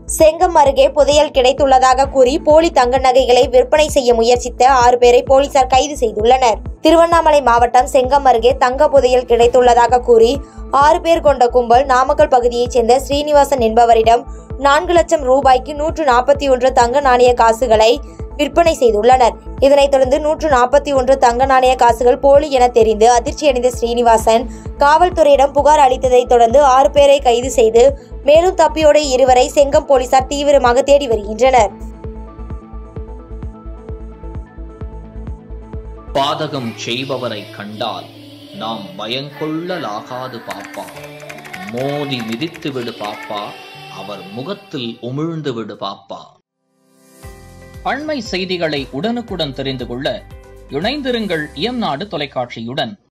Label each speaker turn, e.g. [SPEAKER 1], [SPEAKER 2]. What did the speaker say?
[SPEAKER 1] செங்கம் அருகே புதையல் கிடைத்துள்ளதாக கூறி போலி தங்க நகைகளை விற்பனை செய்ய முயற்சித்த ஆறு பேரை போலீசார் கைது செய்துள்ளனர் திருவண்ணாமலை மாவட்டம் செங்கம் அருகே தங்க புதையல் கிடைத்துள்ளதாக கூறி ஆறு பேர் கொண்ட கும்பல் நாமக்கல் பகுதியைச் சேர்ந்த ஸ்ரீனிவாசன் என்பவரிடம் நான்கு லட்சம் ரூபாய்க்கு நூற்று நாற்பத்தி ஒன்று தங்க நாணய காசுகளை விற்பனை செய்துள்ளனர் இதனைத் தொடர்ந்து நூற்று நாற்பத்தி ஒன்று தங்க நாணய காசுகள் போலி என தெரிந்து அதிர்ச்சியடைந்த ஸ்ரீனிவாசன் காவல்துறையிடம் புகார் அளித்ததைத் தொடர்ந்து ஆறு பேரை கைது செய்து மேலும் தப்பியோட இருவரை செங்கம் போலீசார் தீவிரமாக தேடி வருகின்றனர்
[SPEAKER 2] பாதகம் செய்பவரை கண்டால் நாம் பயங்கொள்ளலாகாது பாப்பா மோதி மிதித்து விடு பாப்பா அவர் முகத்தில் உமிழ்ந்து விடு பாப்பா அண்மை செய்திகளை உடனுக்குடன் தெரிந்து கொள்ள இணைந்திருங்கள் இயம்நாடு தொலைக்காட்சியுடன்